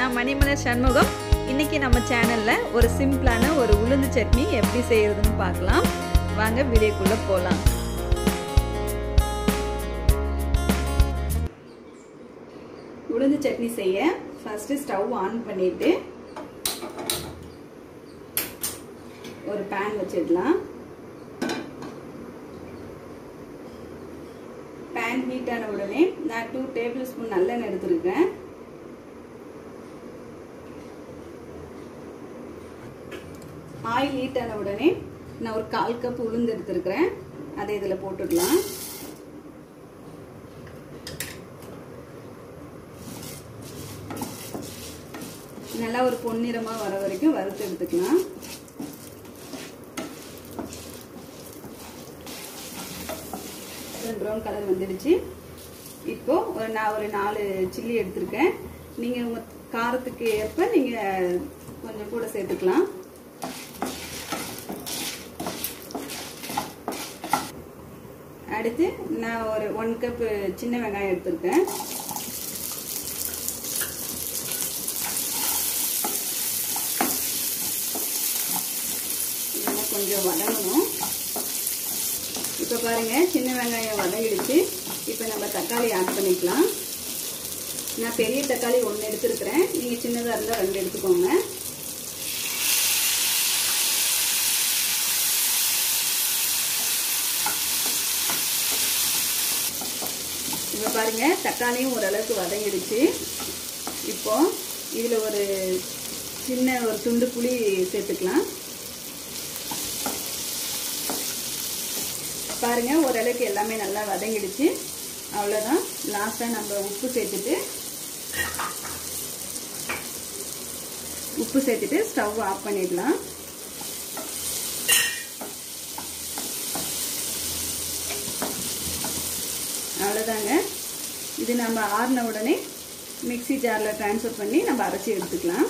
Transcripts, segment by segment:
நான் மணிமலர் சண்முகம் இன்னைக்கு நம்ம சேனலில் ஒரு சிம்பிளான ஒரு உளுந்து சட்னி எப்படி செய்யறதுன்னு பார்க்கலாம் வாங்க வீடியோக்குள்ளே போகலாம் உளுந்து சட்னி செய்ய ஃபஸ்ட்டு ஸ்டவ் ஆன் பண்ணிட்டு ஒரு பேன் வச்சிடலாம் பேன் ஹீட் ஆன உடனே நான் டூ டேபிள் ஸ்பூன் நல்லெண்ணெய் எடுத்துருக்கேன் ஆயில் ஹீட் ஆன உடனே நான் ஒரு கால் கப் உளுந்து எடுத்துருக்கிறேன் அதை இதில் போட்டுடலாம் நல்லா ஒரு பொன்னிறமாக வர வரைக்கும் வறுத்து எடுத்துக்கலாம் ப்ரௌன் கலர் வந்துடுச்சு இப்போ ஒரு நான் ஒரு நாலு சில்லி எடுத்திருக்கேன் நீங்கள் உங்கள் காரத்துக்கு ஏற்ப நீங்கள் கொஞ்சம் கூட சேர்த்துக்கலாம் அடுத்து நான் ஒரு ஒன் கப் சின்ன வெங்காயம் எடுத்திருக்கேன் இதெல்லாம் கொஞ்சம் வதங்கணும் இப்போ பாருங்க சின்ன வெங்காயம் வதங்கிடுச்சு இப்போ நம்ம தக்காளி ஆட் பண்ணிக்கலாம் நான் பெரிய தக்காளி ஒன்று எடுத்துருக்கிறேன் நீங்கள் சின்னதாக இருந்தால் ரெண்டு எடுத்துக்கோங்க இப்போ பாருங்க தக்காளியும் ஓரளவுக்கு வதங்கிடுச்சு இப்போ இதில் ஒரு சின்ன ஒரு துண்டு புளி சேர்த்துக்கலாம் பாருங்க ஓரளவுக்கு எல்லாமே நல்லா வதங்கிடுச்சு அவ்வளோதான் லாஸ்ட்டாக நம்ம உப்பு சேர்த்துட்டு உப்பு சேர்த்துட்டு ஸ்டவ் ஆஃப் பண்ணிடலாம் அவ்வளோதாங்க இது நம்ம ஆறின உடனே மிக்சி ஜாரில் ட்ரான்ஸ்ஃபர் பண்ணி நம்ம அரைச்சி எடுத்துக்கலாம்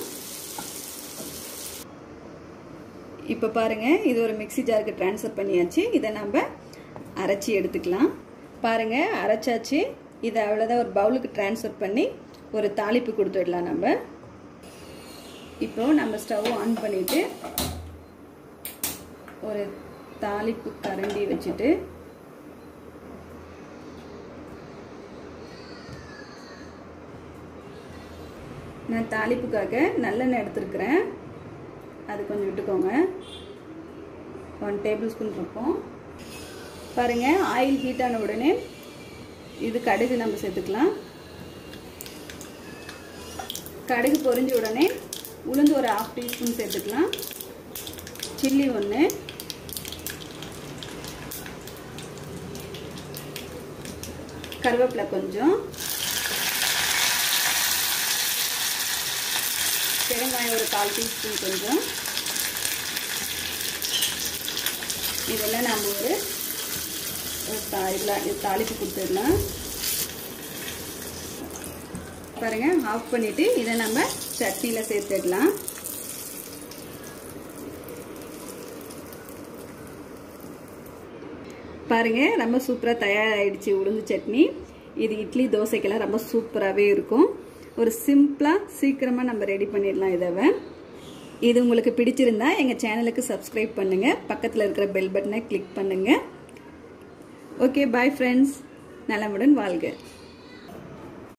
இப்போ பாருங்கள் இது ஒரு மிக்சி ஜாருக்கு ட்ரான்ஸ்ஃபர் பண்ணியாச்சு இதை நம்ம அரைச்சி எடுத்துக்கலாம் பாருங்கள் அரைச்சாச்சு இதை அவ்வளோதான் ஒரு பவுலுக்கு ட்ரான்ஸ்ஃபர் பண்ணி ஒரு தாளிப்பு கொடுத்துடலாம் நம்ம இப்போ நம்ம ஸ்டவ் ஆன் பண்ணிவிட்டு ஒரு தாளிப்பு கரண்டி வச்சுட்டு நான் தாளிப்புக்காக நல்லெண்ணெய் எடுத்துருக்கிறேன் அது கொஞ்சம் விட்டுக்கோங்க ஒன் டேபிள் ஸ்பூன் இருக்கும் பாருங்கள் ஆயில் ஹீட் ஆன உடனே இது கடுகு நம்ம சேர்த்துக்கலாம் கடுகு பொரிஞ்ச உடனே உளுந்து ஒரு ஹாஃப் டீஸ்பூன் சேர்த்துக்கலாம் சில்லி ஒன்று கருவேப்பிலை கொஞ்சம் பெருங்காயம் ஒரு கால் டீஸ்பூன் கொஞ்சம் இதெல்லாம் நம்ம ஒரு இதில் தாளிப்பு கொடுத்துடலாம் பாருங்கள் ஆஃப் பண்ணிவிட்டு இதை நம்ம சட்னியில் சேர்த்துடலாம் பாருங்கள் ரொம்ப சூப்பராக தயாராகிடுச்சு உளுந்து சட்னி இது இட்லி தோசைக்கெல்லாம் ரொம்ப சூப்பராகவே இருக்கும் ஒரு சிம்பிளாக சீக்கிரமாக நம்ம ரெடி பண்ணிடலாம் இதை இது உங்களுக்கு பிடிச்சிருந்தா எங்கள் சேனலுக்கு சப்ஸ்கிரைப் பண்ணுங்கள் பக்கத்தில் இருக்கிற பெல் பட்டனை கிளிக் பண்ணுங்கள் ஓகே பாய் ஃப்ரெண்ட்ஸ் நலமுடன் வாழ்க